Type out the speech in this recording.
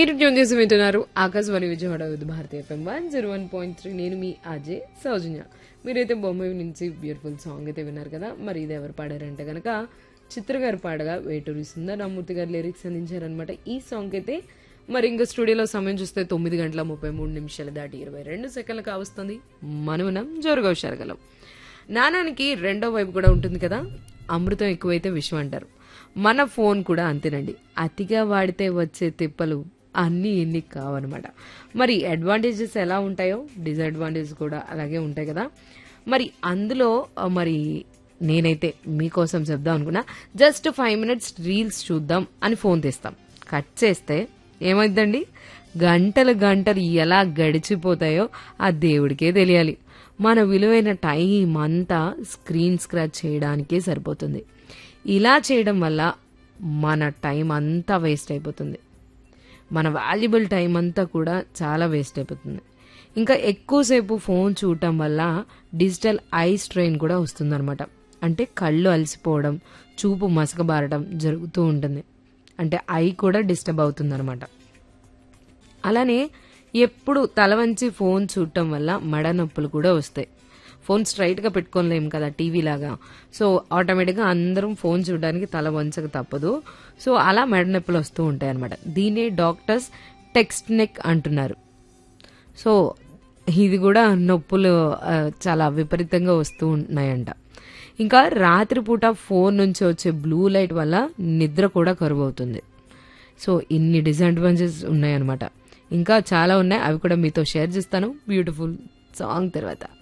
మీరు ట్యూన్ చేసి వింటున్నారు Akashvani Vijayawada Vividh Bharati FM one zero one point three నేను మీ అజయ్ సౌజన్య మీరైతే బొమ్మ నుంచి బ్యూటిఫుల్ సాంగ్ అయితే విన్నారు కదా మరి ఇది ఎవరు పాడారంటే కనుక చిత్ర గారు పాడగా వేటూరి సుందర్ రామూర్తి గారు లిరిక్స్ అందించారనమాట ఈ సాంగ్ అయితే మరి ఇంకా స్టూడియోలో సమయం చూస్తే తొమ్మిది గంటల ముప్పై మూడు నిమిషాలు దాటి ఇరవై రెండు సెకండ్లు కావస్తుంది మనమునం జోరుగా హుషారుగలం నాణానికి రెండో వైపు కూడా ఉంటుంది కదా అమృతం ఎక్కువైతే విషం అంటారు మన ఫోన్ కూడా అంతేనండి అతిగా వాడితే వచ్చే తిప్పలు అన్నీ ఎన్ని కావన్నమాట మరి అడ్వాంటేజెస్ ఎలా ఉంటాయో డిసడ్వాంటేజెస్ కూడా అలాగే ఉంటాయి కదా మరి అందులో ఆ, మరి నేనైతే మీకోసం చెప్దాం అనుకున్నా జస్ట్ ఫైవ్ మినిట్స్ రీల్స్ చూద్దాం అని ఫోన్ తీస్తాం కట్ చేస్తే ఏమైందండి గంటలు గంటలు ఎలా గడిచిపోతాయో ఆ దేవుడికే తెలియాలి మన విలువైన టైం అంతా స్క్రీన్ స్క్రాచ్ చేయడానికే సరిపోతుంది ఇలా చేయడం వల్ల మన టైం అంతా వేస్ట్ అయిపోతుంది మన వాల్యుబుల్ టైం అంతా కూడా చాలా వేస్ట్ అయిపోతుంది ఇంకా ఎక్కువసేపు ఫోన్ చూడటం వల్ల డిజిటల్ ఐ స్ట్రెయిన్ కూడా వస్తుందన్నమాట అంటే కళ్ళు అలసిపోవడం చూపు మసకబారడం జరుగుతూ ఉంటుంది అంటే ఐ కూడా డిస్టర్బ్ అవుతుందన్నమాట అలానే ఎప్పుడు తల వంచి ఫోన్ చూడటం వల్ల మడ నొప్పులు కూడా వస్తాయి ఫోన్ స్ట్రైట్గా పెట్టుకోలేము కదా టీవీ లాగా సో ఆటోమేటిక్గా అందరం ఫోన్ చూడడానికి తల వంచక తప్పదు సో అలా మెడ నొప్పులు వస్తూ ఉంటాయి అనమాట దీన్ని డాక్టర్స్ టెక్స్ట్ నెక్ అంటున్నారు సో ఇది కూడా నొప్పులు ఆ, చాలా విపరీతంగా వస్తూ ఉన్నాయంట ఇంకా రాత్రిపూట ఫోన్ నుంచి వచ్చే బ్లూ లైట్ వల్ల నిద్ర కూడా కరువు అవుతుంది సో ఇన్ని డిసడ్వాంటేజెస్ ఉన్నాయన్నమాట ఇంకా చాలా ఉన్నాయి అవి కూడా మీతో షేర్ చేస్తాను బ్యూటిఫుల్ సాంగ్ తర్వాత